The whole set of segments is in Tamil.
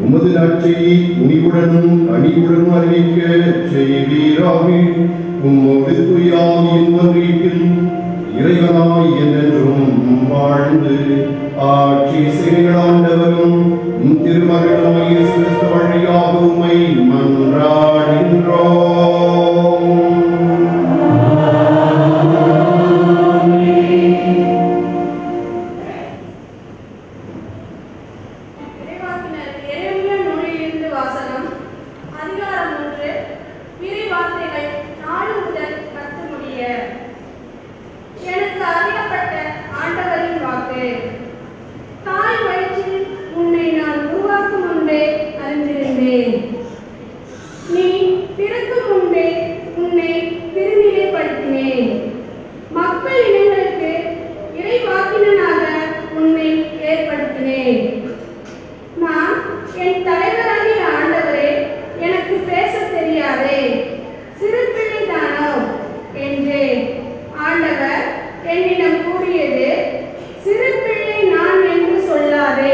உமது நற்செய்தி துணிவுடனும் கனிவுடனும் அறிவிக்க செய்வீராக உம்மோடு துயாவின் ஒன்றிப்பில் இறைவனாய் என்றென்றும் வாழ்ந்து ஆட்சி செய்கிறாண்டவரும் உம் திருமகனாய் இயேசு கிறிஸ்து வழியாக உம்மை மன்றாடுகின்றோம் இறைவாக்கினர் எரேமியா நூலிலிருந்து வாசகம் அதிகாரம் ஒன்று இறை வார்த்தைகள் நாலு முதல் பத்து முடிய எனக்கு அறியப்பட்ட ஆண்டவரின் வாக்கு தாய் வயிற்றில் உன்னை நான் உருவாக்கும் முன்பே அறிந்திருந்தேன் நீ பிறக்கும் முன்பே உன்னை திருநிலைப்படுத்தினேன் மக்கள் இனங்களுக்கு இறைவாக்கினனாக உன்னை ஏற்படுத்தினேன் நான் என் தலைவராகிய ஆண்டவரே எனக்கு பேசத் தெரியாதே சிறு பிள்ளைதானோ என்றேன் ஆண்டவர் என்னிடம் கூறியது சிறு பிள்ளை நான் என்று சொல்லாதே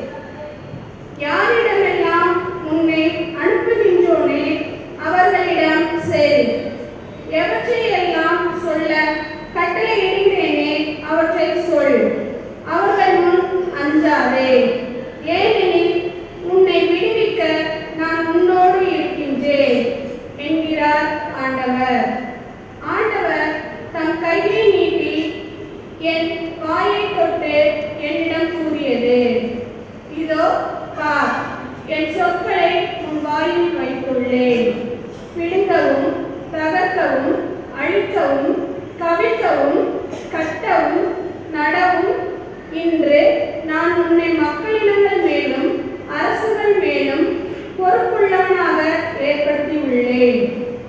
யாரிடமெல்லாம் உன்னை அனுப்புகின்றோனே அவர்களிடம் செல் எவற்றையெல்லாம் சொல்ல கட்டளையிடுகிறேனே அவற்றை சொல் அவர்கள் முன் அஞ்சாதே ஏனெனில் உன்னை விடுவிக்க நான் உன்னோடு இருக்கின்றேன் என்கிறார் ஆண்டவர் ஆண்டவர் தம் கையை நீட்டி என் வாயை தொட்டு என்னிடம் கூறியது இதோ பார் என் சொற்களை உன் வாயில் வைத்துள்ளேன் பிடுங்கவும் தகர்க்கவும் அழிக்கவும் கவிழ்க்கவும் கட்டவும் நடவும் இன்று நான் உன்னை மக்களினங்கள் மேலும் அரசுகள் மேலும் பொறுப்புள்ளவனாக ஏற்படுத்தியுள்ளேன்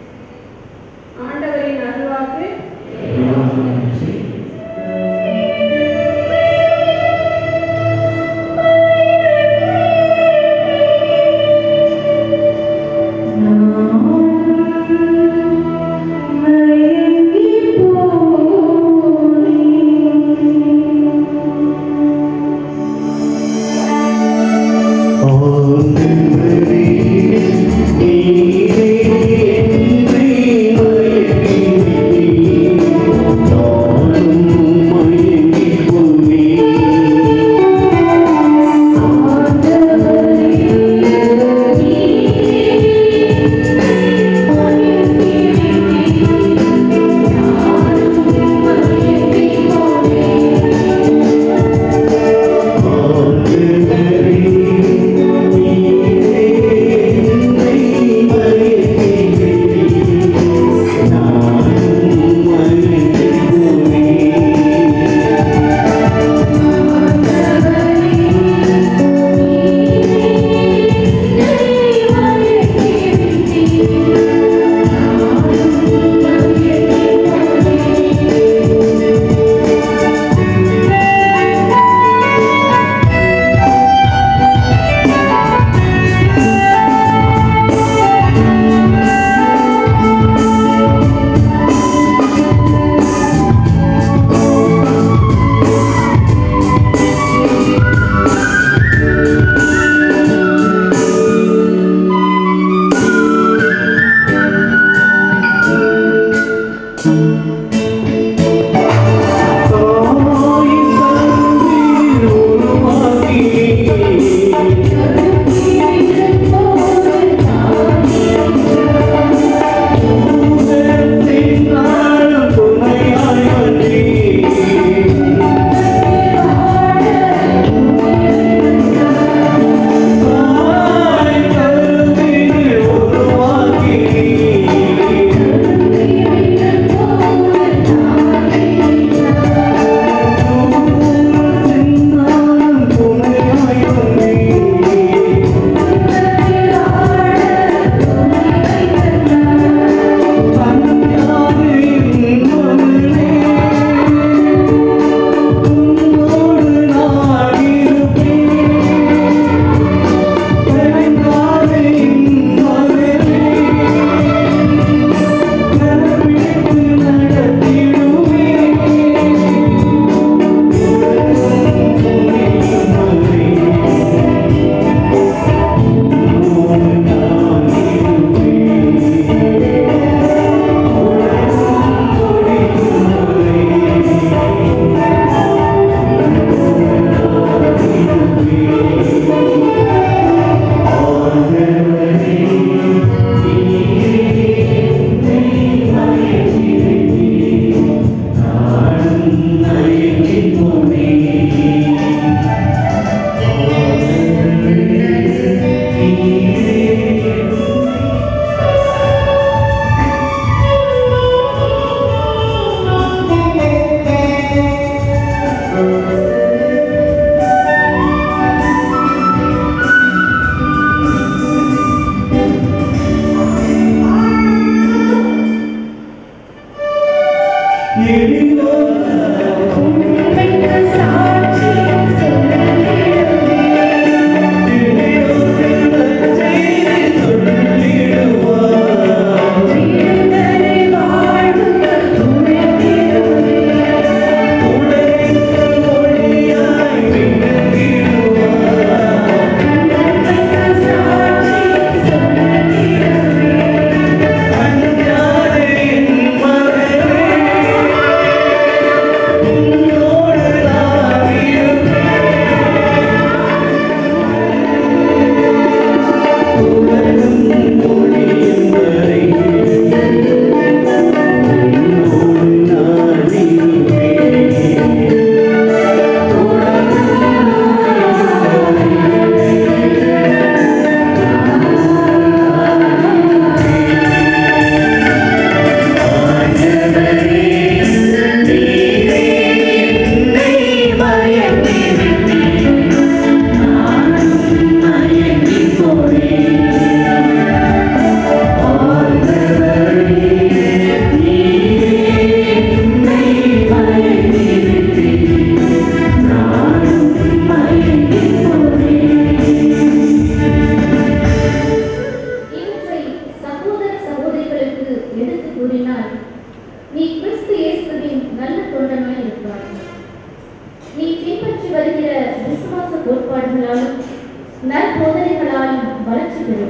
ஆண்டவரின் அருள்வாக்கு ஆண்டவரே, நீரே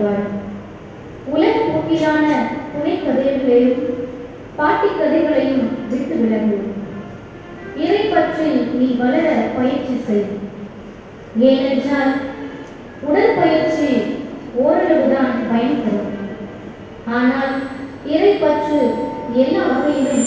வருவாய் உலக போக்கிலான துணை கதைகளையும் பாட்டி கதைகளையும் விட்டு விலகு இறை பற்றில் நீ வளர பயிற்சி செய் ஏனென்றால் உடற்பயிற்சி ஓரளவுதான் பயன் தரும் ஆனால் இறை பற்று எல்லா வகையிலும்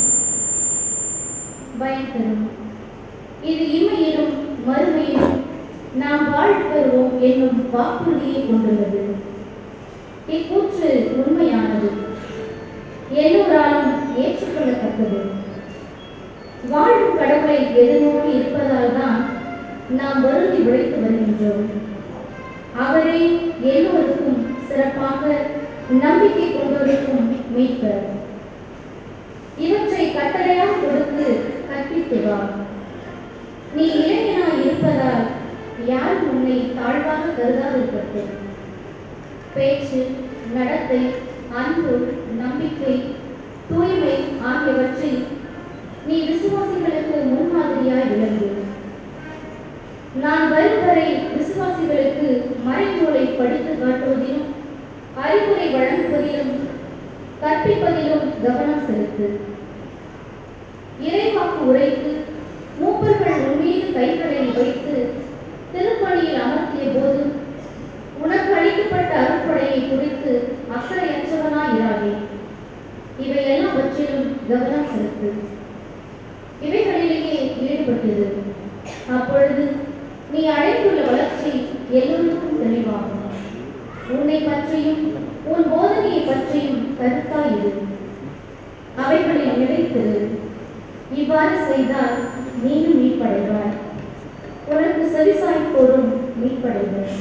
பயன் தரும் இது இம்மையிலும் மறுமையிலும் நாம் வாழ்வு பெறுவோம் என்னும் வாக்குறுதியை கொண்டுள்ளது இக்கூற்று உண்மையானது எல்லோராலும் ஏற்றுக்கொள்ளத்தக்கது வாழும் கடவுளை எதிர்நோக்கி இருப்பதால் தான் நாம் வருந்தி உழைத்து வருகின்றோம் அவரே எல்லோருக்கும் சிறப்பாக நம்பிக்கை கொண்டோருக்கும் மீட்பர் இவற்றை கட்டளையாக கொடுத்து கற்பித்து வா நீ இளைஞனாய் இருப்பதால் யாரும் உன்னை தாழ்வாக கருதாதிருக்கட்டும் பேச்சு நடத்தை அன்பு நம்பிக்கை தூய்மை ஆகியவற்றில் நீ விசுவாசிகளுக்கு முன்மாதிரியாய் விளங்கு நான் வரும் வரை விசுவாசிகளுக்கு மறைநூலை படித்து காட்டுவதிலும் அறிவுரை வழங்குவதிலும் கற்பிப்பதிலும் கவனம் செலுத்து இறைவாக்கு உரைத்து மூப்பர்கள் உன்மீது கைகளை வைத்து திருப்பணியில் அமர்த்திய போது உனக்கு அளிக்கப்பட்ட அருட்படையை குறித்து அக்கறையற்றவனாயிராதே இவை எல்லாவற்றிலும் கவனம் செலுத்து இவைகளிலேயே ஈடுபட்டது அப்பொழுது நீ அடைந்துள்ள வளர்ச்சி எல்லோருக்கும் தெளிவாகும் உன்னை பற்றியும் உன் போதனையை பற்றியும் கருத்தாயிரு அவைகளில் நிலைத்திரு இவ்வாறு செய்தால் நீயும் மீட்படைவாய் உனக்கு செவிசாய்ப்போரும் மீட்படைவர்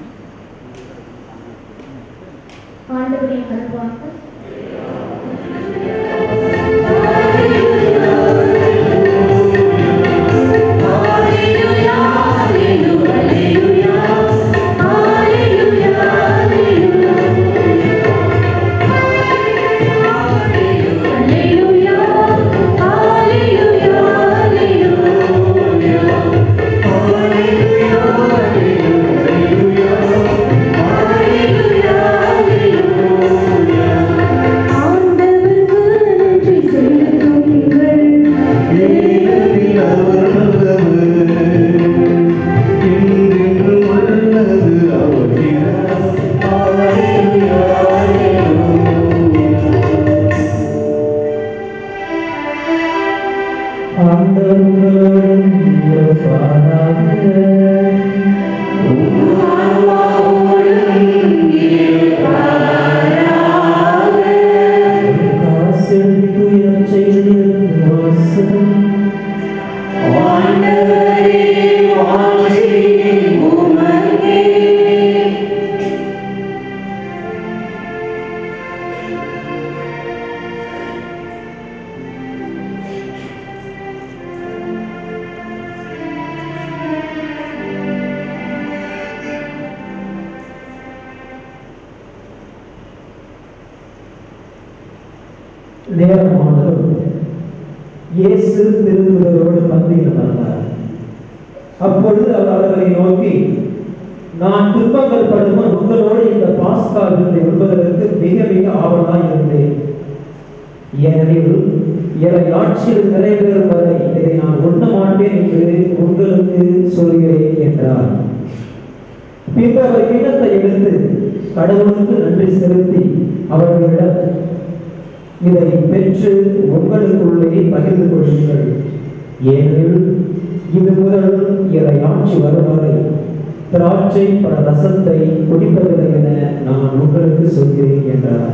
ஆண்டவரின் கருவாக்கு நேரமானதும் இயேசு திருமுதலோடு பந்தியில் வந்தார் அப்பொழுது அவர் அவர்களை நோக்கி நான் துன்பங்கள் படுமுன் உங்களோடு இந்த பாஸ்கா விருந்தை உண்பதற்கு மிக மிக ஆவலாய் இருந்தேன் ஏனெனில் என ஆட்சியில் நிறைவேறும் வரை இதை நான் உண்ண மாட்டேன் என்று உங்களுக்கு சொல்கிறேன் என்றார் பின்பு அவர் கிண்ணத்தை எடுத்து கடவுளுக்கு நன்றி செலுத்தி அவர்களிடம் இதை பெற்று உங்களுக்குள்ளே பகிர்ந்து கொள்ளுங்கள் ஏனெனில் இது முதல் இதை ஆட்சி வரும் வரை திராட்சை பழ ரசத்தை குடிப்பதில்லை என நான் உங்களுக்கு சொல்கிறேன் என்றார்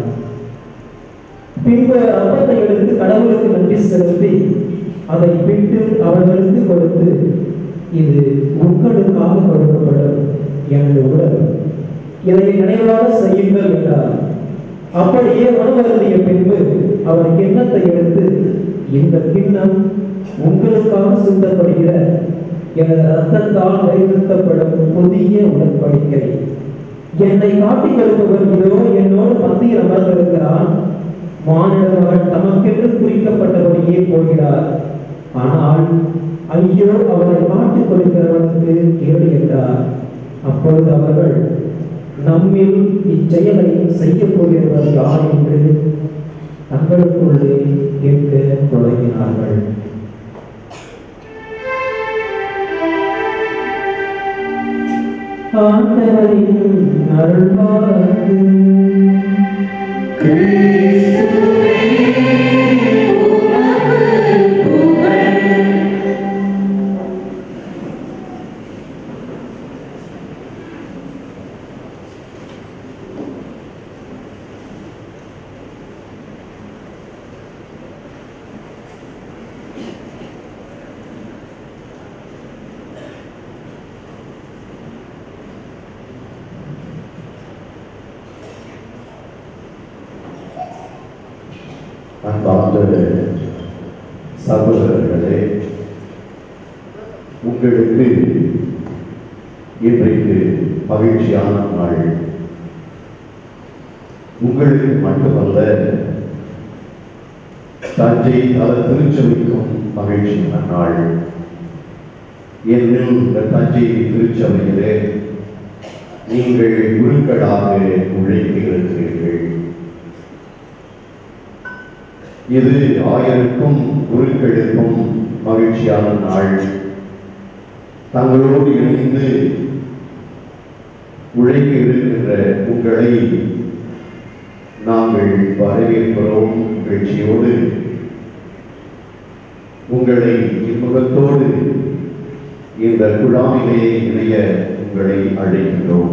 பின்பு அப்பத்தை எடுத்து கடவுளுக்கு நன்றி செலுத்தி அதை பிட்டு அவர்களுக்கு கொடுத்து இது உங்களுக்காக கொடுக்கப்படும் எனது உடல் இதை நினைவாக செய்யுங்கள் என்றார் அப்படியே உணவருந்திய பின்பு அவர் கிண்ணத்தை எடுத்து இந்த கிண்ணம் உங்களுக்காக சிந்தப்படுகிற எனது ரத்தத்தால் நிலைநிறுத்தப்படும் புதிய உடன்படிக்கை என்னை காட்டிக் கொடுப்பவர் இதோ என்னோடு மத்தியில் அமர்ந்திருக்கிறான் மானிட மகன் தமக்கென்று குறிக்கப்பட்டபடியே போகிறார் ஆனால் ஐயோ அவரை காட்டிக் கொடுக்கிறவனுக்கு கேடு என்றார் அப்பொழுது அவர்கள் நம்மில் இச்செயலை செய்ய போகிறவர் யார் என்று தங்களுக்குள்ளே கேட்க தொடங்கினார்கள் ஆண்டவரின் அருள்வாக்கு அன்பார்ந்த சகோதரர்களே உங்களுக்கு இன்றைக்கு மகிழ்ச்சியான நாள் உங்களுக்கு மட்டுமல்ல தஞ்சை தல திருச்சபைக்கும் மகிழ்ச்சியான நாள் ஏனெனில் இந்த தஞ்சை திருச்சபையிலே நீங்கள் குருக்களாக உழைக்கிறீர்கள் இது ஆயருக்கும் குருக்களுக்கும் மகிழ்ச்சியான நாள் தங்களோடு இணைந்து உழைக்க இருக்கின்ற உங்களை நாங்கள் வரவேற்கிறோம் மகிழ்ச்சியோடு உங்களை இன்முகத்தோடு இந்த குழாமிலே இணைய உங்களை அழைக்கின்றோம்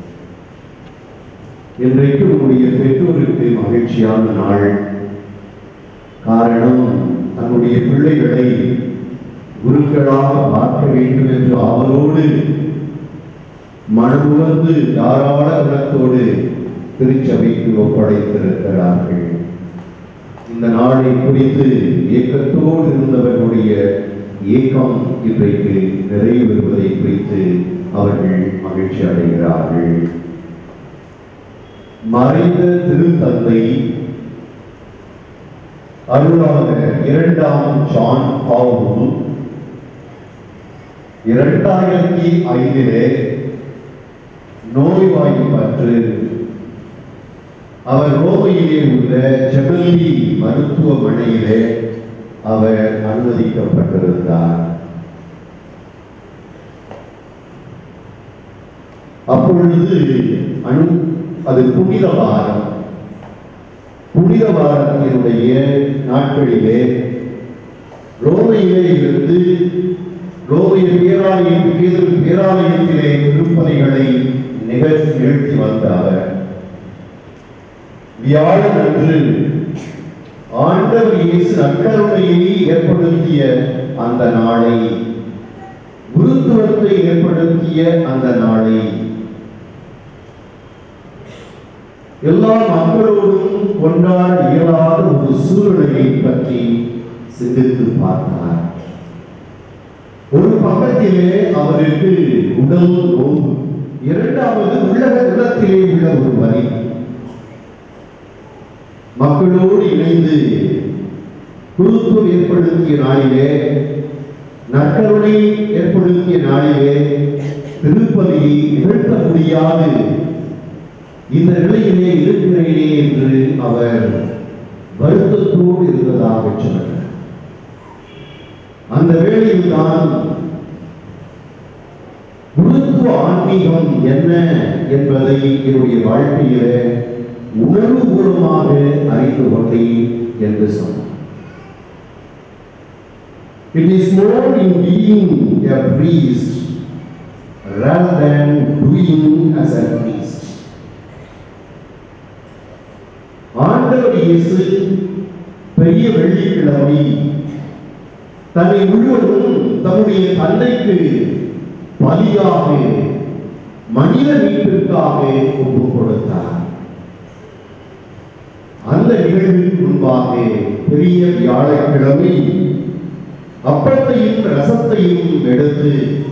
இன்றைக்கு உங்களுடைய பெற்றோருக்கு மகிழ்ச்சியான நாள் காரணம் தன்னுடைய பிள்ளைகளை குருக்களாக பார்க்க வேண்டும் என்று அவரோடு மனமுகந்து தாராள குணத்தோடு திருச்சபைக்கு ஒப்படைத்திருக்கிறார்கள் இந்த நாளை குறித்து ஏக்கத்தோடு இருந்தவர்களுடைய ஏக்கம் இன்றைக்கு நிறைவேறுவதை குறித்து அவர்கள் மகிழ்ச்சி அடைகிறார்கள் மறைந்த திருத்தந்தை அருளாளர் இரண்டாம் ஜான் பவுல் இரண்டாயிரத்தி ஐந்திலே நோய்வாய்ப்பற்று அவர் ரோமையிலே உள்ள ஜெபல்லி மருத்துவமனையிலே அவர் அனுமதிக்கப்பட்டிருந்தார் அப்பொழுது அனு அது புனித வாரம் புனித வாரத்தினுடைய நாட்களிலே ரோமையிலே இருந்து ரோமைய பேராலயம் பேரு- பேராலயத்திலே திருப்பணிகளை நிகழ்த்தி நிகழ்த்தி வந்த அவர் வியாழன் அன்று ஆண்டவர் இயேசு நற்கருணையை ஏற்படுத்திய அந்த நாளை குருத்துவத்தை ஏற்படுத்திய அந்த நாளை எல்லா மக்களோடும் கொண்டாட இயலாத ஒரு சூழ்நிலையை பற்றி சிந்தித்து பார்த்தார் ஒரு பக்கத்திலே அவருக்கு உடல் நோம்பு இரண்டாவது உள்ளக உள்ளத்திலே உள்ள ஒரு வரி மக்களோடு இணைந்து குருத்துவம் ஏற்படுத்திய நாளிலே நற்கருணை ஏற்படுத்திய நாளிலே திருப்பதியை நிகழ்த்த முடியாது இந்த நிலையிலே இருக்கிறேனே என்று அவர் வருத்தத்தோடு இருந்ததாக சொன்னார் அந்த வேளையில் தான் குருத்துவ ஆன்மீகம் என்ன என்பதை என்னுடைய வாழ்க்கையிலே உணர்வுபூர்வமாக அறிந்து கொண்டேன் என்று சொன்னார் It is more in being a priest rather than doing as a priest. ஆண்டவர் இயேசு பெரிய வெள்ளிக்கிழமை தன்னை முழுவதும் தம்முடைய தந்தைக்கு பலியாக மனித மீட்பிற்காக ஒப்புக் கொடுத்தார் அந்த நிகழ்வுக்கு முன்பாக பெரிய வியாழக்கிழமை அப்பத்தையும் ரசத்தையும் எடுத்து